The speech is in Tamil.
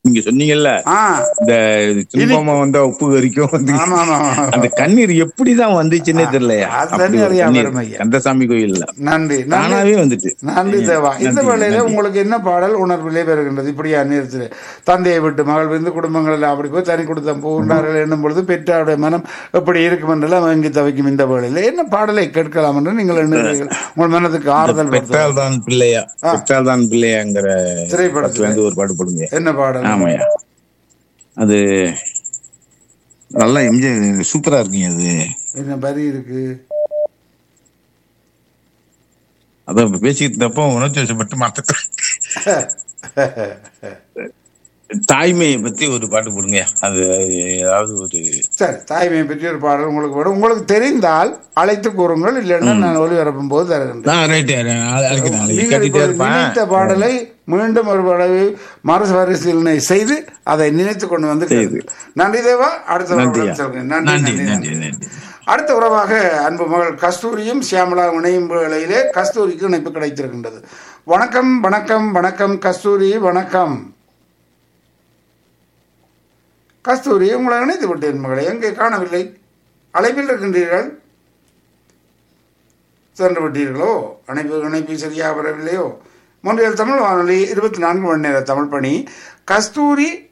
நீங்க சொன்னீங்கல்ல ஆ இந்த துன்பமா வந்தா உப்பு வரைக்கும் வந்து ஆமா ஆமா ஆமா. அந்த கண்ணீர் எப்படிதான் வந்துச்சுன்னே தெரியலையா அது அப்படி தண்ணி ஒரு அறியாம கண்ணீர். வரும் ஐயா. கந்தசாமி கோயில்ல நன்றி நன்றி தானாவே வந்துட்டு நன்றி தேவா இந்த நன்றி, வேளையில நன்றி. உங்களுக்கு என்ன பாடல் உணர்விலே வருகின்றது இப்படியா நேரத்தில் தந்தையை விட்டு மகள் வந்து குடும்பங்கள் எல்லாம் அப்படி போய் தனி கொடுத்தம் போகின்றார்கள் என்னும் பொழுது பெற்றாருடைய மனம் எப்படி இருக்கும் என்றெல்லாம் வாங்கி தவிக்கும் இந்த வேளையில என்ன பாடலை கேட்கலாம் என்று நீங்கள் எண்ணுகிறீர்கள் உங்கள் மனதுக்கு ஆறுதல் படுத்தும். பெற்றால் தான் பிள்ளையா பெற்றால் தான் பிள்ளையாங்கிற திரைப்படத்துல. படத்துல இருந்து ஒரு பாட்டு போடுங்க என்ன பாடல் ஆமாயா அது நல்லா எம்ஜிஆர் சூப்பரா இருக்குங்க அது என்ன வரி இருக்கு அதான் இப்ப பேசிக்கிட்டு இருந்தப்போ உணர்ச்சி வசப்பட்டு மாத்த தாய்மையை பத்தி ஒரு பாட்டு போடுங்க அது ஏதாவது ஒரு சரி தாய்மையை பற்றி ஒரு பாடல் உங்களுக்கு வரும் உங்களுக்கு தெரிந்தால் அழைத்து கூறுங்கள் இல்லைன்னா நான் ஒளிபரப்பும் போது தருகின்றேன் ரைட்டு நீங்கள் கட்டிட்டே இப்போது இருப்பேன் நினைத்த பாடலை மீண்டும் ஒரு பாடலை மறுபரிசீலனை செய்து அதை நினைத்து கொண்டு வந்து கேளுங்கள். நன்றி தேவா அடுத்த நன்றியா. உறவுடன் செல்கிறேன். நன்றி நன்றி நன்றி நன்றி நன்றி நன்றி அடுத்த உறவாக அன்பு மகள் கஸ்தூரியும் சியாமலா இணையும் வேளையிலே கஸ்தூரிக்கு இணைப்பு கிடைத்திருக்கின்றது வணக்கம் வணக்கம் வணக்கம் கஸ்தூரி வணக்கம் கஸ்தூரி உங்களை இணைத்து விட்டேன் மகளை எங்கே காணவில்லை அழைப்பில் இருக்கின்றீர்கள் சென்று விட்டீர்களோ அணைப்பு இணைப்பு சரியாக வரவில்லையோ மூன்றியல் தமிழ் வானொலி இருபத்தி நான்கு மணி நேர தமிழ் பணி கஸ்தூரி